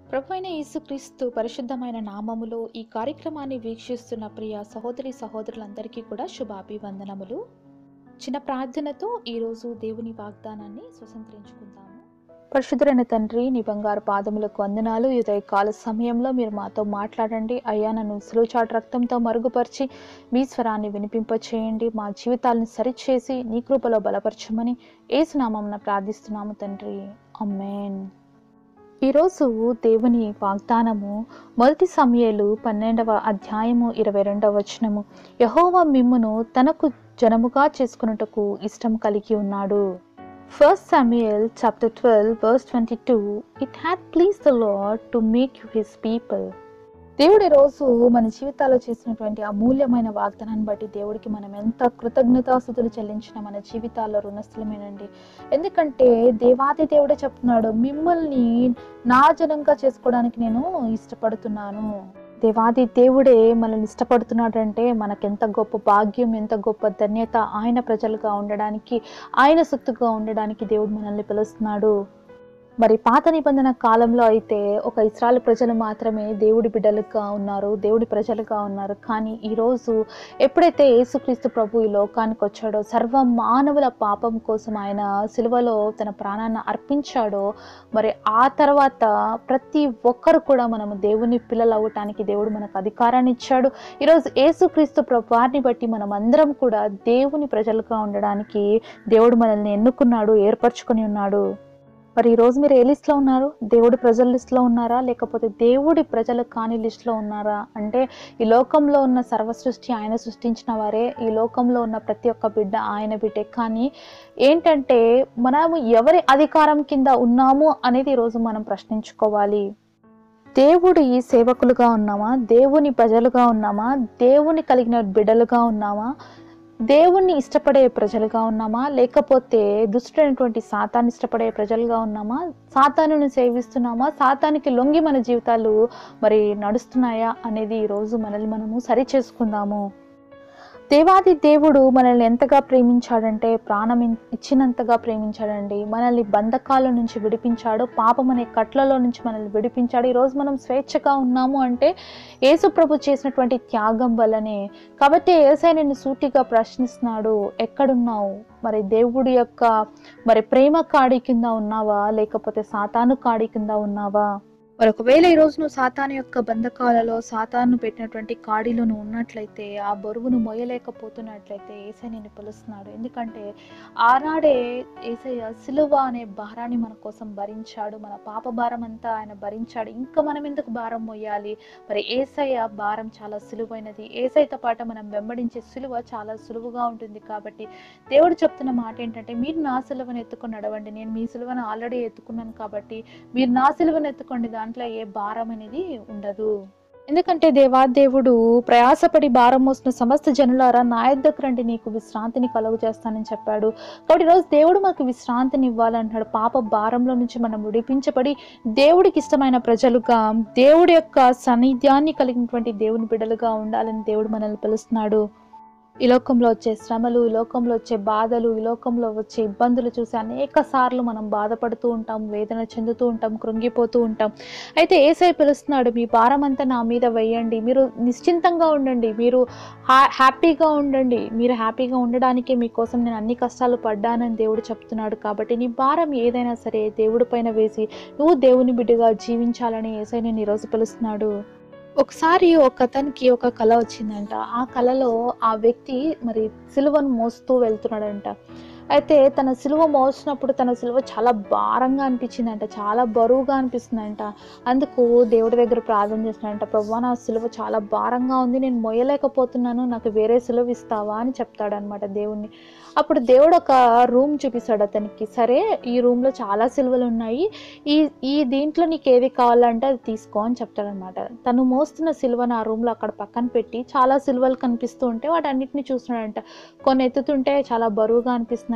ప్రభు అయిన యేసుక్రీస్తు పరిశుద్ధమైన నామములో ఈ కార్యక్రమాన్ని వీక్షిస్తున్న ప్రియ సహోదరి సహోదరులందరికీ కూడా శుభాభివందనములు చిన్న ప్రార్థనతో ఈరోజు దేవుని వాగ్దానాన్ని స్వతంత్రించుకుందాము పరిశుద్ధులైన తండ్రి నీ బంగారు పాదములకు వందనాలు ఈ కాల సమయంలో మీరు మాతో మాట్లాడండి అయ్యా నన్ను సులుచాటు రక్తంతో మరుగుపరిచి మీ స్వరాన్ని వినిపింపచేయండి మా జీవితాలను సరిచేసి నీ కృపలో బలపరచమని ఏసునామం ప్రార్థిస్తున్నాము తండ్రి అమ్మేన్ ఈరోజు దేవుని వాగ్దానము మొదటి సమయలు పన్నెండవ అధ్యాయము ఇరవై రెండవ వచనము యహోవా మిమ్మును తనకు జనముగా చేసుకున్నటకు ఇష్టం కలిగి ఉన్నాడు first Samuel chapter twelve verse twenty two it had please the Lord to make you his people దేవుడి రోజు మన జీవితాల్లో చేసినటువంటి అమూల్యమైన వాగ్దానాన్ని బట్టి దేవుడికి మనం ఎంత కృతజ్ఞతాస్థుతులు చెల్లించిన మన జీవితాల్లో రుణస్థలమేనండి ఎందుకంటే దేవాది దేవుడే చెప్తున్నాడు మిమ్మల్ని నా జనంగా చేసుకోవడానికి నేను ఇష్టపడుతున్నాను దేవాది దేవుడే మనల్ని ఇష్టపడుతున్నాడంటే మనకెంత గొప్ప భాగ్యం ఎంత గొప్ప ధన్యత ఆయన ప్రజలుగా ఉండడానికి ఆయన సొత్తుగా ఉండడానికి దేవుడు మనల్ని పిలుస్తున్నాడు మరి పాత నిబంధన కాలంలో అయితే ఒక ఇస్రాయల్ ప్రజలు మాత్రమే దేవుడి బిడ్డలుగా ఉన్నారు దేవుడి ప్రజలుగా ఉన్నారు కానీ ఈరోజు ఎప్పుడైతే యేసుక్రీస్తు ప్రభు ఈ లోకానికి వచ్చాడో సర్వ మానవుల పాపం కోసం ఆయన సిలువలో తన ప్రాణాన్ని అర్పించాడో మరి ఆ తర్వాత ప్రతి ఒక్కరు కూడా మనము దేవుని పిల్లలు అవ్వటానికి దేవుడు మనకు అధికారాన్ని ఇచ్చాడు ఈరోజు యేసుక్రీస్తు ప్రభువారిని బట్టి మనం అందరం కూడా దేవుని ప్రజలుగా ఉండడానికి దేవుడు మనల్ని ఎన్నుకున్నాడు ఏర్పరచుకొని ఉన్నాడు మరి ఈరోజు మీరు ఏ లిస్ట్లో ఉన్నారు దేవుడి ప్రజల లిస్ట్లో ఉన్నారా లేకపోతే దేవుడి ప్రజలు కాని లిస్ట్లో ఉన్నారా అంటే ఈ లోకంలో ఉన్న సర్వ సృష్టి ఆయన సృష్టించిన వారే ఈ లోకంలో ఉన్న ప్రతి ఒక్క బిడ్డ ఆయన బిడ్డే కానీ ఏంటంటే మనము ఎవరి అధికారం కింద ఉన్నాము అనేది ఈరోజు మనం ప్రశ్నించుకోవాలి దేవుడి సేవకులుగా ఉన్నామా దేవుని ప్రజలుగా ఉన్నామా దేవుని కలిగిన బిడ్డలుగా ఉన్నామా దేవుణ్ణి ఇష్టపడే ప్రజలుగా ఉన్నామా లేకపోతే దుష్టుడైనటువంటి సాతాన్ని ఇష్టపడే ప్రజలుగా ఉన్నామా సాతానుని సేవిస్తున్నామా సాతానికి లొంగి మన జీవితాలు మరి నడుస్తున్నాయా అనేది ఈరోజు మనల్ని మనము సరి చేసుకుందాము దేవాది దేవుడు మనల్ని ఎంతగా ప్రేమించాడంటే ప్రాణం ఇచ్చినంతగా ప్రేమించాడండి మనల్ని బంధకాల నుంచి విడిపించాడు పాపం అనే కట్లలో నుంచి మనల్ని విడిపించాడు ఈరోజు మనం స్వేచ్ఛగా ఉన్నాము అంటే యేసు ప్రభు చేసినటువంటి త్యాగం వల్లనే కాబట్టి ఏసై నిన్ను సూటిగా ప్రశ్నిస్తున్నాడు ఎక్కడున్నావు మరి దేవుడి యొక్క మరి ప్రేమ కాడి కింద ఉన్నావా లేకపోతే సాతాను కాడి కింద ఉన్నావా మరి ఒకవేళ ఈరోజు నువ్వు సాతాను యొక్క బంధకాలలో సాతాను పెట్టినటువంటి కాడిలో నువ్వు ఉన్నట్లయితే ఆ బరువును మొయ్యలేకపోతున్నట్లయితే ఏసై నిన్ను పిలుస్తున్నాడు ఎందుకంటే ఆనాడే ఏసయ్య సిలువ అనే భారాన్ని మన కోసం భరించాడు మన పాప భారం అంతా ఆయన భరించాడు ఇంకా మనం ఎందుకు భారం మొయ్యాలి మరి ఏసయ్య భారం చాలా సులువైనది ఏసైతో పాటు మనం వెంబడించే సులువ చాలా సులువుగా ఉంటుంది కాబట్టి దేవుడు చెప్తున్న మాట ఏంటంటే మీరు నా సిలువను ఎత్తుకొని నడవండి నేను మీ సిలువను ఆల్రెడీ ఎత్తుకున్నాను కాబట్టి మీరు నా సిలువను ఎత్తుకోండి దాంట్లో ఏ భారం అనేది ఉండదు ఎందుకంటే దేవాదేవుడు ప్రయాసపడి భారం మోసిన సమస్త జనులారా నా యొద్దకు రండి నీకు విశ్రాంతిని కలుగు చేస్తానని చెప్పాడు కాబట్టి ఈరోజు దేవుడు మనకు విశ్రాంతిని ఇవ్వాలంటాడు పాప భారంలో నుంచి మనం విడిపించబడి దేవుడికి ఇష్టమైన ప్రజలుగా దేవుడి యొక్క సాన్నిధ్యాన్ని కలిగినటువంటి దేవుని బిడ్డలుగా ఉండాలని దేవుడు మనల్ని పిలుస్తున్నాడు ఈ లోకంలో వచ్చే శ్రమలు ఈ లోకంలో వచ్చే బాధలు ఈ లోకంలో వచ్చే ఇబ్బందులు చూసి అనేక సార్లు మనం బాధపడుతూ ఉంటాం వేదన చెందుతూ ఉంటాం కృంగిపోతూ ఉంటాం అయితే ఏసై పిలుస్తున్నాడు మీ భారం అంతా నా మీద వేయండి మీరు నిశ్చింతంగా ఉండండి మీరు హ్యా హ్యాపీగా ఉండండి మీరు హ్యాపీగా ఉండడానికే మీకోసం నేను అన్ని కష్టాలు పడ్డానని దేవుడు చెప్తున్నాడు కాబట్టి నీ భారం ఏదైనా సరే దేవుడి పైన వేసి నువ్వు దేవుని బిడ్డగా జీవించాలని ఏసై నేను ఈరోజు పిలుస్తున్నాడు ఒకసారి ఒక అతనికి ఒక కళ వచ్చిందంట ఆ కళలో ఆ వ్యక్తి మరి సిలువను మోస్తూ వెళ్తున్నాడంట అయితే తన సిలువ మోసినప్పుడు తన సిలువ చాలా భారంగా అనిపించిందంట చాలా బరువుగా అనిపిస్తుందంట అందుకు దేవుడి దగ్గర ప్రార్థన చేసినాడంట ప్రభు నా సిలువ చాలా భారంగా ఉంది నేను మొయ్యలేకపోతున్నాను నాకు వేరే సిలువ ఇస్తావా అని చెప్తాడనమాట దేవుణ్ణి అప్పుడు దేవుడు ఒక రూమ్ చూపిస్తాడు అతనికి సరే ఈ రూమ్లో చాలా సిలువలు ఉన్నాయి ఈ ఈ దీంట్లో నీకు ఏది కావాలంటే అది తీసుకో అని చెప్తాడనమాట తను మోస్తున్న సిలువను ఆ రూమ్లో అక్కడ పక్కన పెట్టి చాలా సిలువలు కనిపిస్తూ ఉంటే వాటన్నిటిని చూస్తున్నాడంట కొన్ని ఎత్తుతుంటే చాలా బరువుగా అనిపిస్తున్నాయంట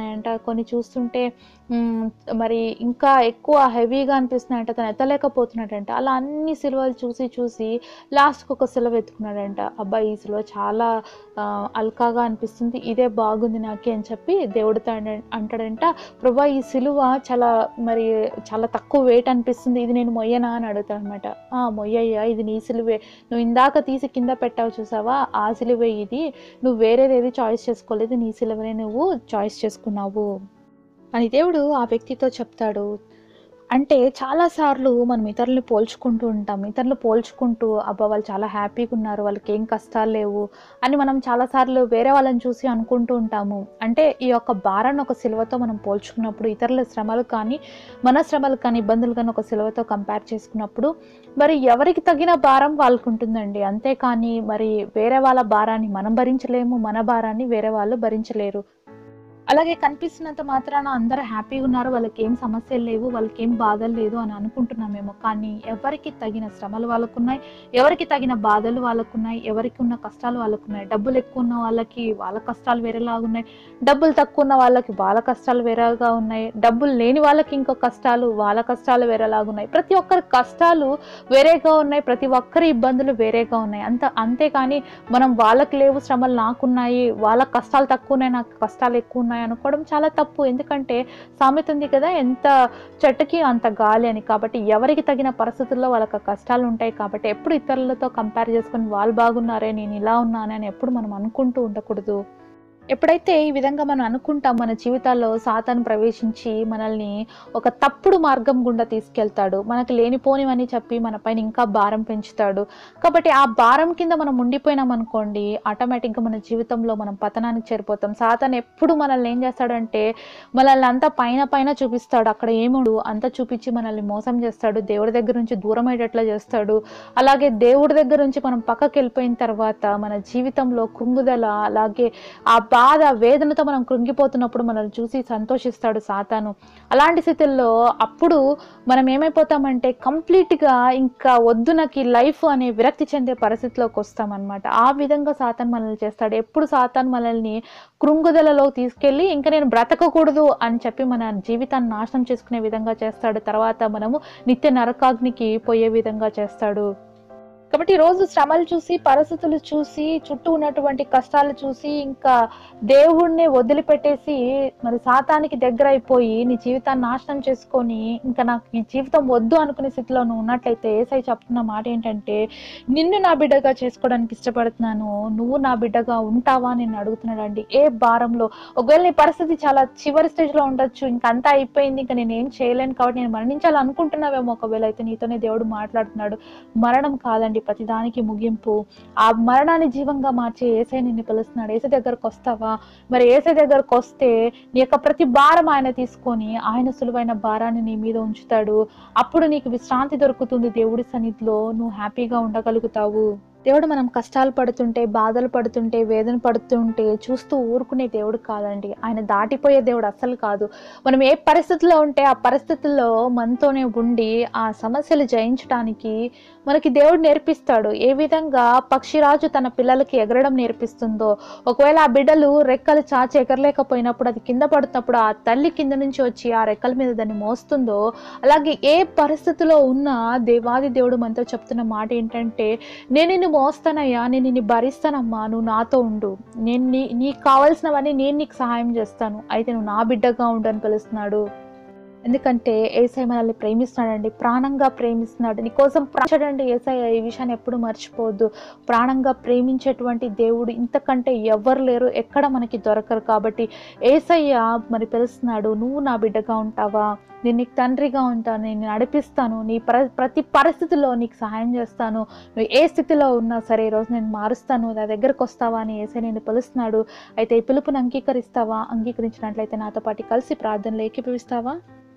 అనిపిస్తున్నాయంట కొన్ని చూస్తుంటే మ్, మరి ఇంకా ఎక్కువ హెవీగా అనిపిస్తున్నాయంట తను ఎత్తలేకపోతున్నాడంట అలా అన్ని సిలువలు చూసి చూసి లాస్ట్కి ఒక సిలువ ఎత్తుకున్నాడంట అబ్బాయి ఈ సిలువ చాలా ఆ, అల్కాగా అనిపిస్తుంది ఇదే బాగుంది నాకే అని చెప్పి దేవుడితో అన- అంటాడంట ప్రభా ఈ సిలువ చాలా మరి చాలా తక్కువ వెయిట్ అనిపిస్తుంది ఇది నేను మొయ్యనా అని అడుగుతాడు అనమాట మొయ్యయ్యా ఇది నీ సిలువే నువ్వు ఇందాక తీసి కింద పెట్టావు చూసావా ఆ సిలువే ఇది నువ్వు వేరేది ఏది చాయిస్ చేసుకోలేదు నీ సిలువనే నువ్వు చాయిస్ చేసుకున్నావు అని దేవుడు ఆ వ్యక్తితో చెప్తాడు అంటే చాలాసార్లు మనం ఇతరులని పోల్చుకుంటూ ఉంటాం ఇతరులు పోల్చుకుంటూ అబ్బా వాళ్ళు చాలా హ్యాపీగా ఉన్నారు వాళ్ళకి ఏం కష్టాలు లేవు అని మనం చాలాసార్లు వేరే వాళ్ళని చూసి అనుకుంటూ ఉంటాము అంటే ఈ యొక్క భారాన్ని ఒక సిలువతో మనం పోల్చుకున్నప్పుడు ఇతరుల శ్రమలు కానీ మన శ్రమలు కానీ ఇబ్బందులు కానీ ఒక సిలువతో కంపేర్ చేసుకున్నప్పుడు మరి ఎవరికి తగిన భారం వాళ్ళకు ఉంటుందండి అంతేకాని మరి వేరే వాళ్ళ భారాన్ని మనం భరించలేము మన భారాన్ని వేరే వాళ్ళు భరించలేరు అలాగే కనిపిస్తున్నంత మాత్రాన అందరూ హ్యాపీగా ఉన్నారు వాళ్ళకి ఏం సమస్యలు లేవు వాళ్ళకి ఏం బాధలు లేదు అని అనుకుంటున్నామేమో కానీ ఎవరికి తగిన శ్రమలు వాళ్ళకున్నాయి ఎవరికి తగిన బాధలు వాళ్ళకున్నాయి ఎవరికి ఉన్న కష్టాలు వాళ్ళకున్నాయి డబ్బులు ఎక్కువ ఉన్న వాళ్ళకి వాళ్ళ కష్టాలు వేరేలాగా ఉన్నాయి డబ్బులు తక్కువ ఉన్న వాళ్ళకి వాళ్ళ కష్టాలు వేరేగా ఉన్నాయి డబ్బులు లేని వాళ్ళకి ఇంకో కష్టాలు వాళ్ళ కష్టాలు వేరేలాగా ఉన్నాయి ప్రతి ఒక్కరి కష్టాలు వేరేగా ఉన్నాయి ప్రతి ఒక్కరి ఇబ్బందులు వేరేగా ఉన్నాయి అంత అంతేకాని మనం వాళ్ళకి లేవు శ్రమలు నాకున్నాయి వాళ్ళ కష్టాలు తక్కువ ఉన్నాయి నాకు కష్టాలు ఎక్కువ ఉన్నాయి అనుకోవడం చాలా తప్పు ఎందుకంటే సామెత ఉంది కదా ఎంత చెట్టుకి అంత గాలి అని కాబట్టి ఎవరికి తగిన పరిస్థితుల్లో వాళ్ళకి ఆ కష్టాలు ఉంటాయి కాబట్టి ఎప్పుడు ఇతరులతో కంపేర్ చేసుకొని వాళ్ళు బాగున్నారే నేను ఇలా ఉన్నానే అని ఎప్పుడు మనం అనుకుంటూ ఉండకూడదు ఎప్పుడైతే ఈ విధంగా మనం అనుకుంటాం మన జీవితాల్లో సాతాను ప్రవేశించి మనల్ని ఒక తప్పుడు మార్గం గుండా తీసుకెళ్తాడు మనకు లేనిపోనివని చెప్పి మన పైన ఇంకా భారం పెంచుతాడు కాబట్టి ఆ భారం కింద మనం ఉండిపోయినాం అనుకోండి ఆటోమేటిక్గా మన జీవితంలో మనం పతనానికి చేరిపోతాం సాతాను ఎప్పుడు మనల్ని ఏం చేస్తాడంటే మనల్ని అంతా పైన పైన చూపిస్తాడు అక్కడ ఏముడు అంతా చూపించి మనల్ని మోసం చేస్తాడు దేవుడి దగ్గర నుంచి దూరం అయ్యేటట్లు చేస్తాడు అలాగే దేవుడి దగ్గర నుంచి మనం పక్కకి వెళ్ళిపోయిన తర్వాత మన జీవితంలో కృంగుదల అలాగే ఆ బాధ వేదనతో మనం కృంగిపోతున్నప్పుడు మనల్ని చూసి సంతోషిస్తాడు సాతాను అలాంటి స్థితిలో అప్పుడు మనం ఏమైపోతామంటే కంప్లీట్గా ఇంకా వద్దు నాకు ఈ లైఫ్ అనే విరక్తి చెందే పరిస్థితిలోకి వస్తామన్నమాట ఆ విధంగా సాతాన్ మనల్ని చేస్తాడు ఎప్పుడు సాతాన్ మనల్ని కృంగుదలలో తీసుకెళ్ళి ఇంకా నేను బ్రతకకూడదు అని చెప్పి మన జీవితాన్ని నాశనం చేసుకునే విధంగా చేస్తాడు తర్వాత మనము నిత్య నరకాగ్నికి పోయే విధంగా చేస్తాడు కాబట్టి ఈరోజు శ్రమలు చూసి పరిస్థితులు చూసి చుట్టూ ఉన్నటువంటి కష్టాలు చూసి ఇంకా దేవుణ్ణి వదిలిపెట్టేసి మరి సాతానికి దగ్గర అయిపోయి నీ జీవితాన్ని నాశనం చేసుకొని ఇంకా నాకు ఈ జీవితం వద్దు అనుకునే స్థితిలో నువ్వు ఉన్నట్లయితే ఏసై చెప్తున్న మాట ఏంటంటే నిన్ను నా బిడ్డగా చేసుకోవడానికి ఇష్టపడుతున్నాను నువ్వు నా బిడ్డగా ఉంటావా అని నేను అడుగుతున్నాడండి ఏ భారంలో ఒకవేళ నీ పరిస్థితి చాలా చివరి స్టేజ్ లో ఉండొచ్చు ఇంకా అంతా అయిపోయింది ఇంకా నేను ఏం చేయలేను కాబట్టి నేను మరణించాలి అనుకుంటున్నావేమో ఒకవేళ అయితే నీతోనే దేవుడు మాట్లాడుతున్నాడు మరణం కాదండి ప్రతిదానికి ముగింపు ఆ మరణాన్ని జీవంగా మార్చే ఏసై నిన్ను పిలుస్తున్నాడు ఏసై దగ్గరకు వస్తావా మరి ఏసై దగ్గరకు వస్తే నీ యొక్క ప్రతి భారం ఆయన తీసుకొని ఆయన సులువైన భారాన్ని నీ మీద ఉంచుతాడు అప్పుడు నీకు విశ్రాంతి దొరుకుతుంది దేవుడి సన్నిధిలో నువ్వు హ్యాపీగా ఉండగలుగుతావు దేవుడు మనం కష్టాలు పడుతుంటే బాధలు పడుతుంటే వేదన పడుతుంటే చూస్తూ ఊరుకునే దేవుడు కాదండి ఆయన దాటిపోయే దేవుడు అస్సలు కాదు మనం ఏ పరిస్థితిలో ఉంటే ఆ పరిస్థితుల్లో మనతోనే ఉండి ఆ సమస్యలు జయించడానికి మనకి దేవుడు నేర్పిస్తాడు ఏ విధంగా పక్షిరాజు తన పిల్లలకి ఎగరడం నేర్పిస్తుందో ఒకవేళ ఆ బిడ్డలు రెక్కలు చాచి ఎగరలేకపోయినప్పుడు అది కింద పడుతున్నప్పుడు ఆ తల్లి కింద నుంచి వచ్చి ఆ రెక్కల మీద దాన్ని మోస్తుందో అలాగే ఏ పరిస్థితిలో ఉన్నా దేవాది దేవుడు మనతో చెప్తున్న మాట ఏంటంటే నేను నిన్ను మోస్తానయ్యా నేను నిన్ను భరిస్తానమ్మా నువ్వు నాతో ఉండు నేను నీ నీకు కావాల్సినవన్నీ నేను నీకు సహాయం చేస్తాను అయితే నువ్వు నా బిడ్డగా ఉండు అని పిలుస్తున్నాడు ఎందుకంటే ఏసై మనల్ని ప్రేమిస్తున్నాడండి ప్రాణంగా ప్రేమిస్తున్నాడు నీకోసం ప్రాచడండి ఏసై ఈ విషయాన్ని ఎప్పుడు మర్చిపోవద్దు ప్రాణంగా ప్రేమించేటువంటి దేవుడు ఇంతకంటే ఎవ్వరు లేరు ఎక్కడ మనకి దొరకరు కాబట్టి ఏసయ్య మరి పిలుస్తున్నాడు నువ్వు నా బిడ్డగా ఉంటావా నేను నీకు తండ్రిగా ఉంటాను నేను నడిపిస్తాను నీ ప్ర ప్రతి పరిస్థితిలో నీకు సహాయం చేస్తాను నువ్వు ఏ స్థితిలో ఉన్నా సరే ఈరోజు నేను మారుస్తాను నా దగ్గరకు వస్తావా అని ఏసై నేను పిలుస్తున్నాడు అయితే ఈ పిలుపుని అంగీకరిస్తావా అంగీకరించినట్లయితే నాతో పాటు కలిసి ప్రార్థనలు ఏకీభవిస్తావా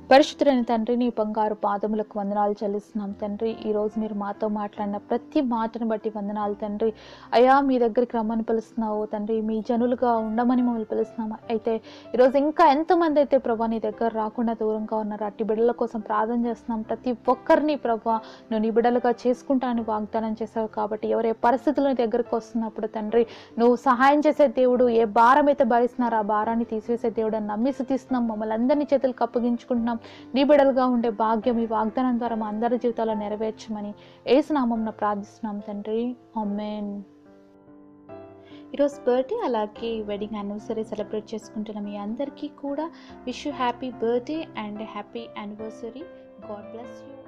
పరిశుద్ధులైన తండ్రి నీ బంగారు పాదములకు వందనాలు చెల్లిస్తున్నాం తండ్రి ఈరోజు మీరు మాతో మాట్లాడిన ప్రతి మాటను బట్టి వందనాలు తండ్రి అయా మీ దగ్గరికి రమ్మని పిలుస్తున్నావు తండ్రి మీ జనులుగా ఉండమని మమ్మల్ని పిలుస్తున్నాము అయితే ఈరోజు ఇంకా ఎంతమంది అయితే ప్రభా నీ దగ్గర రాకుండా దూరంగా ఉన్నారు అట్టి బిడ్డల కోసం ప్రార్థన చేస్తున్నాం ప్రతి ఒక్కరిని ప్రభా నువ్వు నీ బిడ్డలుగా చేసుకుంటానని వాగ్దానం చేశావు కాబట్టి ఎవరే పరిస్థితులు నీ దగ్గరికి వస్తున్నప్పుడు తండ్రి నువ్వు సహాయం చేసే దేవుడు ఏ భారం అయితే భరిస్తున్నారో ఆ భారాన్ని తీసివేసే దేవుడు అని నమ్మి స్థుతిస్తున్నాం మమ్మల్ని అందరినీ చేతులకు అప్పగించుకుంటున్నాం నీ బిడ్డలుగా ఉండే భాగ్యం ఈ వాగ్దానం ద్వారా మా అందరి జీవితాల్లో నెరవేర్చమని ఏసునామం ప్రార్థిస్తున్నాం తండ్రి అమ్మేన్ ఈరోజు బర్త్డే అలాగే వెడ్డింగ్ యానివర్సరీ సెలబ్రేట్ చేసుకుంటున్న మీ అందరికీ కూడా wish you happy birthday and happy anniversary God bless you